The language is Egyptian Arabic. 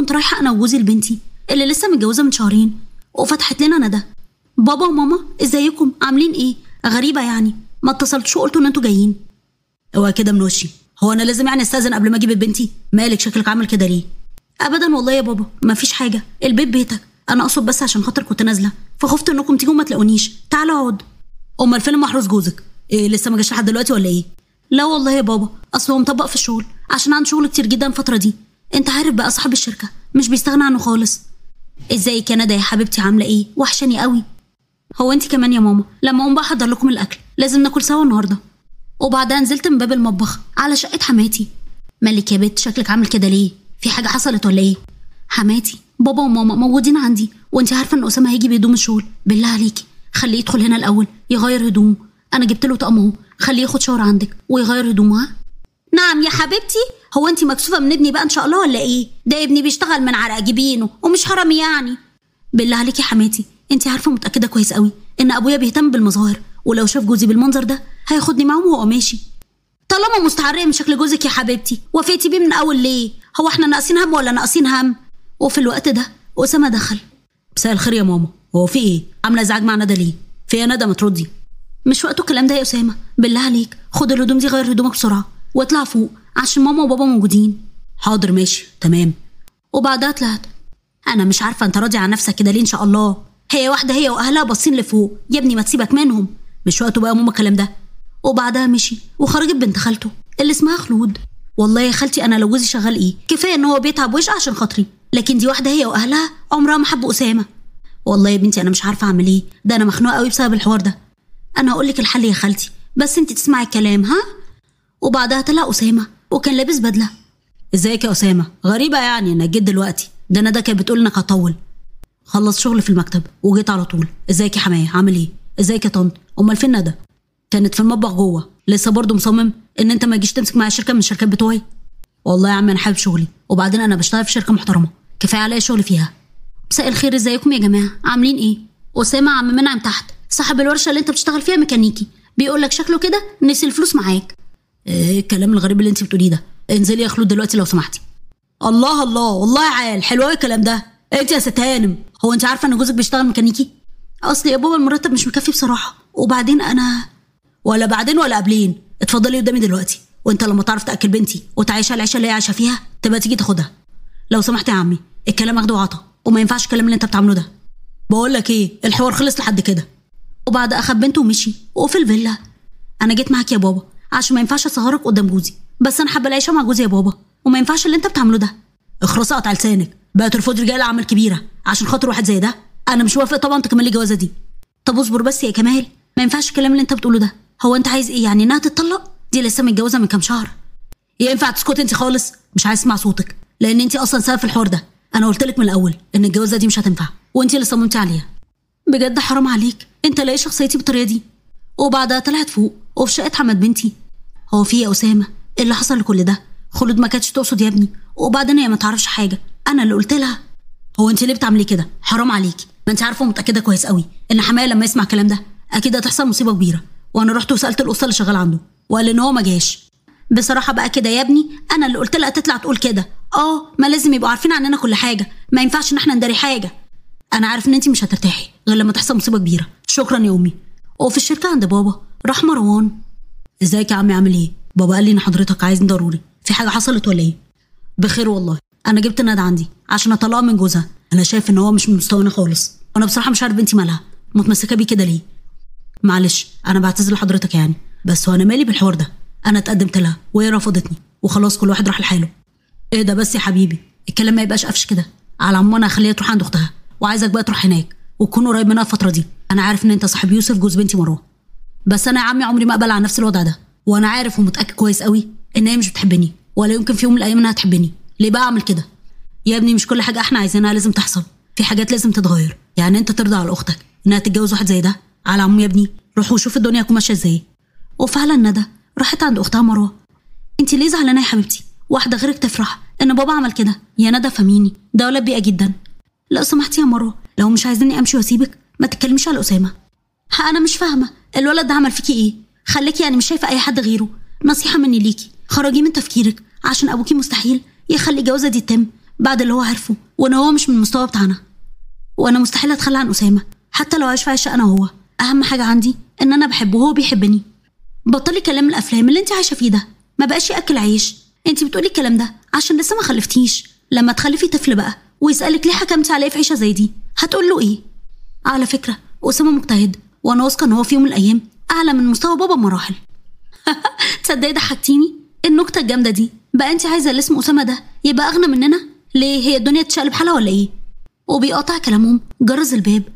كنت رايحه انا وجوزي لبنتي اللي لسه متجوزه من شهرين وفتحت لنا ندى بابا وماما ازيكم عاملين ايه غريبه يعني ما اتصلتش وقلتوا ان انتوا جايين اوعى كده من وشي هو انا لازم يعني استاذن قبل ما اجيب بنتي مالك شكلك عامل كده ليه ابدا والله يا بابا ما فيش حاجه البيت بيتك انا اقصد بس عشان خاطر كنت نازله فخفت انكم تيجوا ما تلاقونيش تعالى اقعد امال فين محروس جوزك ايه لسه ما جاش لحد دلوقتي ولا ايه لا والله يا بابا اصل هو مطبق في الشغل عشان عنده شغل كتير جدا الفتره دي انت عارف بقى صاحب الشركه مش بيستغنى عنه خالص ازيك يا ندى يا حبيبتي عامله ايه وحشاني قوي هو انت كمان يا ماما لما اقوم بقى احضر لكم الاكل لازم ناكل سوا النهارده وبعدها نزلت من باب المطبخ على شقه حماتي مالك يا بنت شكلك عامل كده ليه في حاجه حصلت ولا ايه حماتي بابا وماما موجودين عندي وانت عارفه ان اسامه هيجي بهدوم الشغل بالله عليكي خليه يدخل هنا الاول يغير هدومه انا جبت له طقم اهو خليه ياخد شاور عندك ويغير هدومه ها نعم يا حبيبتي هو انت مكسوفه من ابني بقى ان شاء الله ولا ايه ده ابني بيشتغل من عرق جبينه ومش حرامي يعني بالله عليكي يا حماتي انت عارفه متاكده كويس قوي ان ابويا بيهتم بالمظاهر ولو شاف جوزي بالمنظر ده هياخدني معاهم وهو ماشي طالما مستعريه من شكل جوزك يا حبيبتي وافقتي بيه من اول ليه هو احنا ناقصين هم ولا ناقصين هم وفي الوقت ده اسامه دخل مساء الخير يا ماما هو في ايه عامله ازعاج مع ندى ليه في يا ندى ما تردي مش وقته الكلام ده يا اسامه بالله عليك خد الهدوم دي غير هدومك بسرعه واطلع فوق عشان ماما وبابا موجودين حاضر ماشي تمام وبعدها طلعت انا مش عارفه انت راضي عن نفسك كده ليه ان شاء الله هي واحده هي واهلها باصين لفوق يا ابني ما تسيبك منهم مش وقته بقى يا ماما الكلام ده وبعدها مشي وخرجت بنت خالته اللي اسمها خلود والله يا خالتي انا لو جوزي شغال ايه كفايه ان هو بيتعب ويشقى عشان خاطري لكن دي واحده هي واهلها عمرها ما حبوا اسامه والله يا بنتي انا مش عارفه اعمل ايه ده انا مخنوقه قوي بسبب الحوار ده انا هقول لك الحل يا خالتي بس انت تسمعي الكلام ها وبعدها طلع اسامه وكان لابس بدله ازيك يا اسامه غريبه يعني انك جيت دلوقتي ده ندى كانت بتقول انك هطول خلص شغل في المكتب وجيت على طول ازيك يا حمايه عامل ايه ازيك يا طنط امال فين ندى كانت في المطبخ جوه لسه برضه مصمم ان انت ما تجيش تمسك معايا شركه من الشركات بتوعي والله يا عم انا حابب شغلي وبعدين انا بشتغل في شركه محترمه كفايه عليا شغل فيها مساء الخير ازيكم يا جماعه عاملين ايه اسامه عم منعم تحت صاحب الورشه اللي انت بتشتغل فيها ميكانيكي بيقول لك شكله كده نسي الفلوس معاك ايه الكلام الغريب اللي انت بتقوليه ده انزلي يا خلود دلوقتي لو سمحتي الله الله والله عال حلو قوي الكلام ده انت يا ست هانم هو انت عارفه ان جوزك بيشتغل ميكانيكي اصل يا بابا المرتب مش مكفي بصراحه وبعدين انا ولا بعدين ولا قبلين اتفضلي قدامي دلوقتي وانت لما تعرف تاكل بنتي وتعيشها العيشه اللي هي عايشه فيها تبقى تيجي تاخدها لو سمحت يا عمي الكلام اخده وعطا وما ينفعش الكلام اللي انت بتعمله ده بقول لك ايه الحوار خلص لحد كده وبعد اخد بنته ومشي وفي الفيلا انا جيت معاك يا بابا عشان ما ينفعش اصغرك قدام جوزي بس انا حابه العيشه مع جوزي يا بابا وما ينفعش اللي انت بتعمله ده اخرسي قطع لسانك بقى ترفض رجاله اعمال كبيره عشان خاطر واحد زي ده انا مش موافق طبعا تكملي الجوازه دي طب اصبر بس يا كمال ما ينفعش الكلام اللي انت بتقوله ده هو انت عايز ايه يعني انها تتطلق دي لسه متجوزه من كام شهر ينفع تسكتي انت خالص مش عايز اسمع صوتك لان انت اصلا سبب في الحوار ده انا قلت لك من الاول ان الجوازه دي مش هتنفع وانت اللي صممتي عليها بجد حرام عليك انت لاقي شخصيتي بالطريقه دي وبعدها طلعت فوق وفي شقه حمد بنتي هو في يا اسامه ايه اللي حصل لكل ده خلود ما كانتش تقصد يا ابني وبعدين هي ما تعرفش حاجه انا اللي قلت لها هو انت ليه بتعملي كده حرام عليكي ما انت عارفه ومتاكده كويس قوي ان حمايه لما يسمع الكلام ده اكيد هتحصل مصيبه كبيره وانا رحت وسالت القصه اللي شغال عنده وقال ان هو ما جاش بصراحه بقى كده يا ابني انا اللي قلت لها تطلع تقول كده اه ما لازم يبقوا عارفين عننا كل حاجه ما ينفعش ان احنا نداري حاجه انا عارف ان انت مش هترتاحي غير لما تحصل مصيبه كبيره شكرا يا امي وفي الشركه عند بابا راح مروان ازيك يا عمي عامل ايه بابا قال لي ان حضرتك عايزني ضروري في حاجه حصلت ولا ايه بخير والله انا جبت ندى عندي عشان اطلعها من جوزها انا شايف ان هو مش من مستوانا خالص وانا بصراحه مش عارف بنتي مالها متمسكه بيه كده ليه معلش انا بعتذر لحضرتك يعني بس هو انا مالي بالحوار ده انا اتقدمت لها وهي رفضتني وخلاص كل واحد راح لحاله ايه ده بس يا حبيبي الكلام ما يبقاش قفش كده على العموم انا هخليها تروح عند اختها وعايزك بقى تروح هناك وتكون قريب منها الفتره دي انا عارف ان انت صاحب يوسف جوز بنتي مروه بس انا يا عمي عمري ما اقبل على نفس الوضع ده وانا عارف ومتاكد كويس قوي ان هي مش بتحبني ولا يمكن في يوم من الايام انها تحبني ليه بقى اعمل كده يا ابني مش كل حاجه احنا عايزينها لازم تحصل في حاجات لازم تتغير يعني انت ترضى على اختك انها تتجوز واحد زي ده على العموم يا ابني روح وشوف الدنيا هتكون ماشيه ازاي وفعلا ندى راحت عند اختها مروه انت ليه زعلانه يا حبيبتي واحده غيرك تفرح ان بابا عمل كده يا ندى فهميني ده ولد بيئه جدا لو سمحتي يا مروه لو مش عايزاني امشي واسيبك ما تتكلميش على اسامه ها انا مش فاهمه الولد ده عمل فيكي ايه خليكي يعني مش شايفه اي حد غيره نصيحه مني ليكي خرجي من تفكيرك عشان ابوكي مستحيل يخلي الجوازه دي تتم بعد اللي هو عارفه وان هو مش من المستوى بتاعنا وانا مستحيل اتخلى عن اسامه حتى لو عايش في عيشه انا وهو اهم حاجه عندي ان انا بحبه وهو بيحبني بطلي كلام الافلام اللي انت عايشه فيه ده ما بقاش ياكل عيش انت بتقولي الكلام ده عشان لسه ما خلفتيش لما تخلفي طفل بقى ويسالك ليه حكمتي عليه في عيشه زي دي هتقول له ايه على فكره اسامه مجتهد وانا واثقه ان هو في يوم من الايام اعلى من مستوى بابا بمراحل تصدقي ضحكتيني النكته الجامده دي بقى انت عايزه اللي اسمه اسامه ده يبقى اغنى مننا ليه هي الدنيا تشقلب حالها ولا ايه وبيقاطع كلامهم جرس الباب